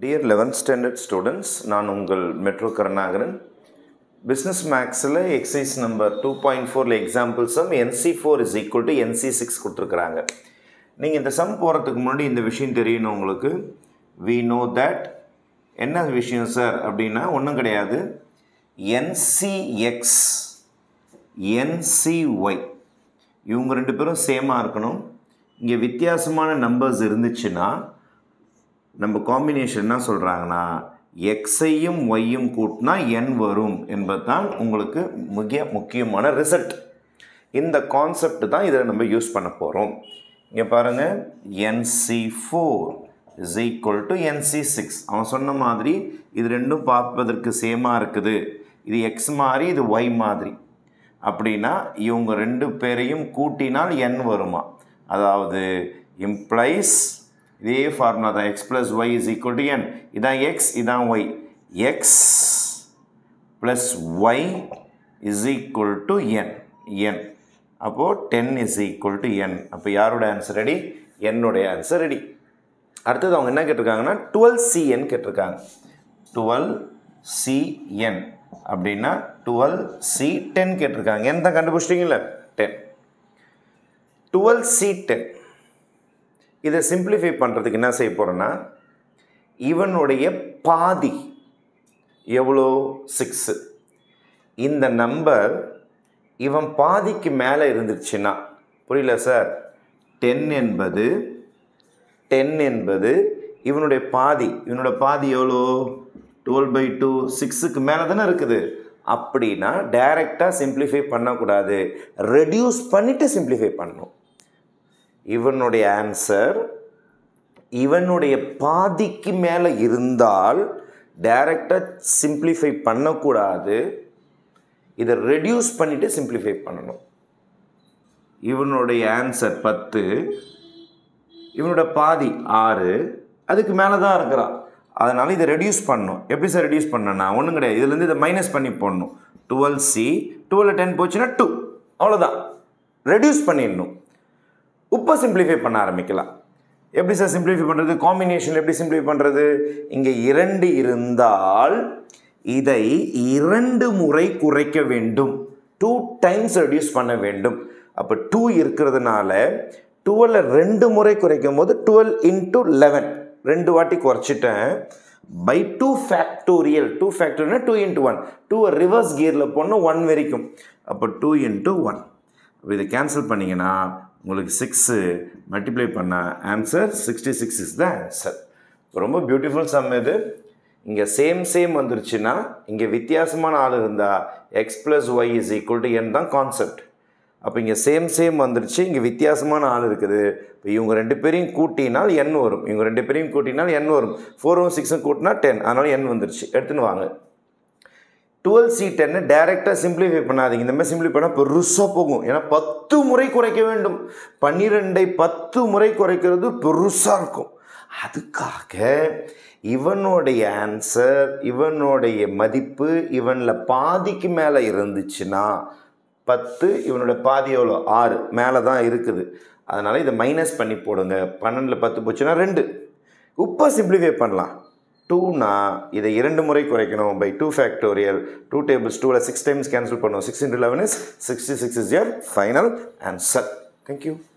dear eleventh standard students நான் உங்கள் metro Karunakaran business மேக்ஸில் எக்ஸசைஸ் நம்பர் டூ பாயிண்ட் ஃபோரில் example sum NC four is equal to NC six கொடுத்துருக்குறாங்க நீங்கள் இந்த சம் போகிறதுக்கு முன்னாடி இந்த விஷயம் தெரியணும் உங்களுக்கு வி நோ தட் என்ன விஷயம் சார் அப்படின்னா ஒன்றும் கிடையாது என்சிஎக்ஸ் என்சிஒய் இவங்க ரெண்டு பேரும் சேமாக இருக்கணும் இங்கே வித்தியாசமான நம்பர்ஸ் இருந்துச்சுன்னா நம்ம காம்பினேஷன் என்ன சொல்கிறாங்கன்னா எக்ஸையும் ஒய்யும் கூட்டினா என் வரும் என்பது தான் உங்களுக்கு மிக முக்கியமான ரிசல்ட் இந்த கான்செப்ட் தான் இதில் நம்ம யூஸ் பண்ண போகிறோம் இங்கே பாருங்கள் NC four is equal to NC six அவன் சொன்ன மாதிரி இது ரெண்டும் பார்ப்பதற்கு சேமாக இருக்குது இது எக்ஸ் மாதிரி இது ஒய் மாதிரி அப்படின்னா இவங்க ரெண்டு பேரையும் கூட்டினால் என் வருமா அதாவது இம்ப்ளைஸ் இதே ஃபார்முலா தான் X plus Y is equal to N இதான் எக்ஸ் இதான் Y X plus Y is equal to N N அப்போது ten is equal to N அப்போ யாரோட ஆன்சர் ரெடி என்னுடைய ஆன்சர் ரெடி அடுத்தது அவங்க என்ன கேட்டிருக்காங்கன்னா டுவெல் சிஎன் கேட்டிருக்காங்க டுவெல் சிஎன் அப்படின்னா டுவெல் சி டென் கேட்டிருக்காங்க என் தான் கண்டுபிடிச்சிட்டிங்கள டென் டுவெல் சி டென் இதை சிம்பிளிஃபை பண்ணுறதுக்கு என்ன செய்ய போகிறேன்னா இவனுடைய பாதி எவ்வளோ சிக்ஸு இந்த நம்பர் இவன் பாதிக்கு மேலே இருந்துச்சுன்னா புரியல சார் டென் என்பது டென் என்பது இவனுடைய பாதி இவனோட பாதி எவ்வளோ டுவெல் பை டூ சிக்ஸுக்கு மேலே தானே இருக்குது அப்படின்னா டைரெக்டாக சிம்பிளிஃபை பண்ணக்கூடாது ரெடியூஸ் பண்ணிவிட்டு சிம்பிளிஃபை பண்ணணும் இவனுடைய ஆன்சர் இவனுடைய பாதிக்கு மேலே இருந்தால் டைரெக்டாக சிம்பிளிஃபை பண்ணக்கூடாது இதை ரெடியூஸ் பண்ணிவிட்டு சிம்பிளிஃபை பண்ணணும் இவனுடைய ஆன்சர் பத்து இவனோட பாதி ஆறு அதுக்கு மேலே தான் இருக்கிறான் அதனால் இதை ரெடியூஸ் பண்ணணும் எப்படி சார் ரெடியூஸ் பண்ணனா ஒன்றும் கிடையாது இதுலேருந்து இதை மைனஸ் பண்ணி போடணும் டுவெல் சி டுவெல் டென் போச்சுன்னா டூ அவ்வளோதான் ரெடியூஸ் பண்ணிடணும் இப்போ சிம்பிளிஃபை பண்ண ஆரம்பிக்கலாம் எப்படி சார் சிம்பிளிஃபை பண்ணுறது காம்பினேஷன் எப்படி சிம்பிளிஃபை பண்ணுறது இங்கே இரண்டு இருந்தால் இதை இரண்டு முறை குறைக்க வேண்டும் டூ டைம்ஸ் ரெடியூஸ் பண்ண வேண்டும் அப்போ டூ இருக்கிறதுனால டுவெல்ல ரெண்டு முறை குறைக்கும் போது டுவெல் இன்ட்டு லெவன் ரெண்டு வாட்டி குறைச்சிட்டேன் பை டூ ஃபேக்டோரியல் டூ ஃபேக்டோரியல்னா two into one two reverse கியரில் போனால் ஒன் வரைக்கும் அப்போ டூ இன்ட்டு ஒன் அப்போ இதை கேன்சல் பண்ணிங்கன்னா உங்களுக்கு சிக்ஸு மல்டிப்ளை பண்ண answer sixty six is the answer ரொம்ப பியூட்டிஃபுல் சம் இது இங்கே சேம் சேம் வந்துருச்சுன்னா இங்கே வித்தியாசமான ஆள் இருந்தால் X plus Y is equal to N தான் கான்செப்ட் அப்போ இங்கே சேம் சேம் வந்துருச்சு இங்கே வித்தியாசமான ஆள் இருக்குது இப்போ இவங்க ரெண்டு பேரையும் கூட்டினால் என் வரும் இவங்க ரெண்டு பேரையும் கூட்டினால் என் வரும் ஃபோரும் சிக்ஸும் கூட்டினா டென் அதனால் என் வந்துருச்சு எடுத்துன்னு வாங்க டுவெல் சி டென்னு டைரெக்டாக சிம்பிளிஃபை பண்ணாதீங்க இந்த மாதிரி சிம்பிளி பண்ணால் பெருசாக போகும் ஏன்னா பத்து முறை குறைக்க வேண்டும் பன்னிரெண்டை பத்து முறை குறைக்கிறது பெருசாக இருக்கும் அதுக்காக இவனுடைய ஆன்சர் இவனுடைய மதிப்பு இவனில் பாதிக்கு மேலே இருந்துச்சுன்னா பத்து இவனோட பாதி எவ்வளோ ஆறு மேலே தான் இருக்குது அதனால் இதை மைனஸ் பண்ணி போடுங்க பன்னெண்டில் பத்து போச்சுன்னா ரெண்டு இப்போ சிம்பிளிஃபை பண்ணலாம் டூனா இதை இரண்டு முறை குறைக்கணும் by two factorial two tables டூவில் சிக்ஸ் டைம்ஸ் கேன்சல் பண்ணுவோம் six into eleven is sixty six is your final answer thank you